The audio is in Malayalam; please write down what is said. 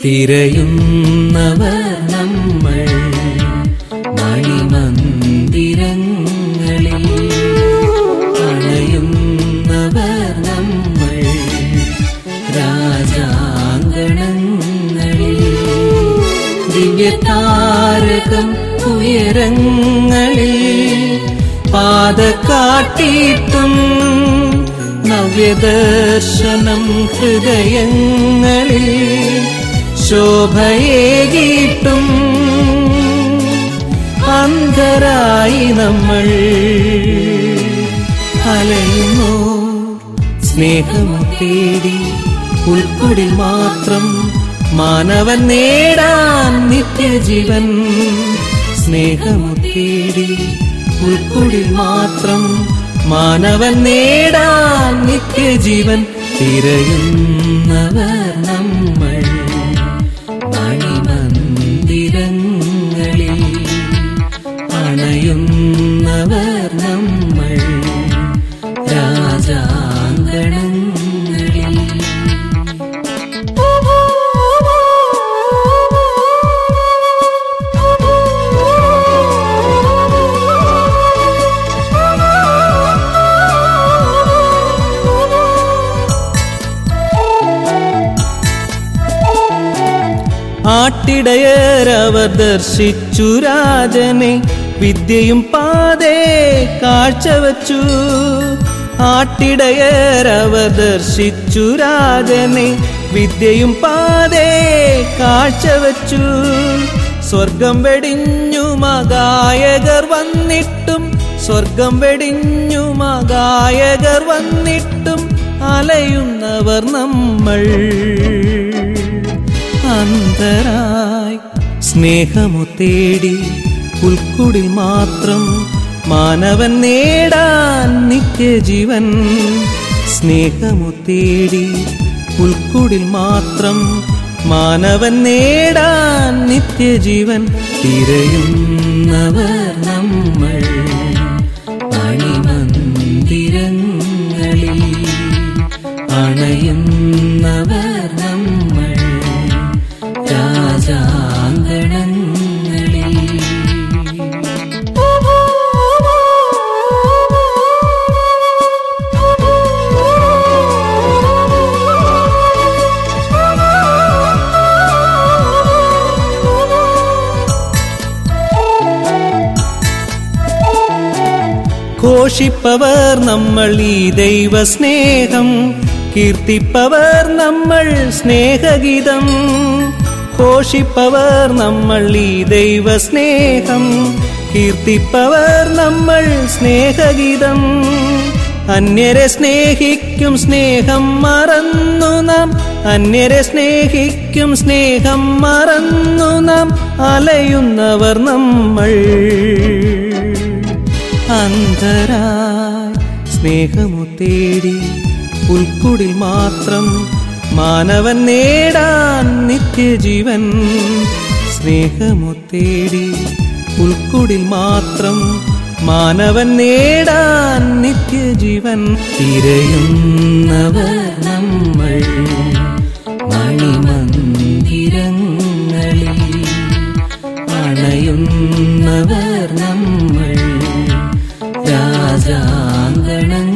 തിരയുന്നവർ നമ്മൾ മണിമന്ദിരങ്ങളിൽ അണയുന്നവർ നമ്മൾ രാജാങ്കണങ്ങളിൽ ദിവ്യതാരകം ഉയരങ്ങളിൽ പാതക്കാട്ടിയിട്ടും നവ്യദർശനം ഹൃദയങ്ങളിൽ ശോഭയേകിയിട്ടും അന്ധരായി നമ്മൾ അലയുന്നു സ്നേഹം തേടി ഉൾക്കൊടിൽ മാത്രം മാനവൻ നേടാൻ നിത്യജീവൻ സ്നേഹം തേടി ഉൾക്കൊടിൽ മാത്രം മാനവൻ നേടാൻ നിത്യജീവൻ തിരയുന്നവർ നമ്മൾ മണിമന്ദിരങ്ങളിൽ അണയുന്നവർ നമ്മൾ രാജാങ്കണങ്ങളിൽ ആട്ടിടയരവർ ദർശിച്ചു രാജനെ വിദ്യയും പാതേ കാഴ്ചവച്ചു ആട്ടിടയരവർ ദർശിച്ചു രാജനെ വിദ്യയും പാതേ കാഴ്ചവച്ചു സ്വർഗം വെടിഞ്ഞു മഗായകർ വന്നിട്ടും സ്വർഗം വെടിഞ്ഞു മഗായകർ വന്നിട്ടും അലയുന്നവർ നമ്മൾ അന്തരായി സ്നേഹമു തേടി ഉൾക്കുടിൽ മാത്രം മാനവൻ നേടാൻ നിത്യജീവൻ സ്നേഹമു തേടി ഉൾക്കുടിൽ മാത്രം മാനവൻ നേടാൻ നിത്യജീവൻ തിരയുന്നവർ നമ്മൾ മണിമന്ദിരങ്ങളിൽ അണയുന്നവർ നമ്മൾ രാജാങ്കണങ്ങളിൽ ഘോഷിപ്പവർ നമ്മൾ ഈ ദൈവ സ്നേഹം കീർത്തിപ്പവർ നമ്മൾ സ്നേഹഗീതം ഘോഷിപ്പവർ നമ്മൾ ഈ ദൈവ സ്നേഹം കീർത്തിപ്പവർ നമ്മൾ സ്നേഹഗീതം അന്യരെ സ്നേഹിക്കും സ്നേഹം മറന്നു നാം അന്യരെ സ്നേഹിക്കും സ്നേഹം മറന്നു നാം അലയുന്നവർ നമ്മൾ അന്ധരായി സ്നേഹമു തേടി ഉൾക്കുടിൽ മാത്രം മാനവൻ നേടാൻ നിത്യജീവൻ സ്നേഹമു തേടി ഉൾക്കുടിൽ മാത്രം മാനവൻ നേടാൻ നിത്യജീവൻ തിരയുന്നവർ നമ്മൾ മണിമന്ദിരങ്ങളിൽ അണയുന്നവർ നമ്മൾ രാജാങ്കണങ്ങളിൽ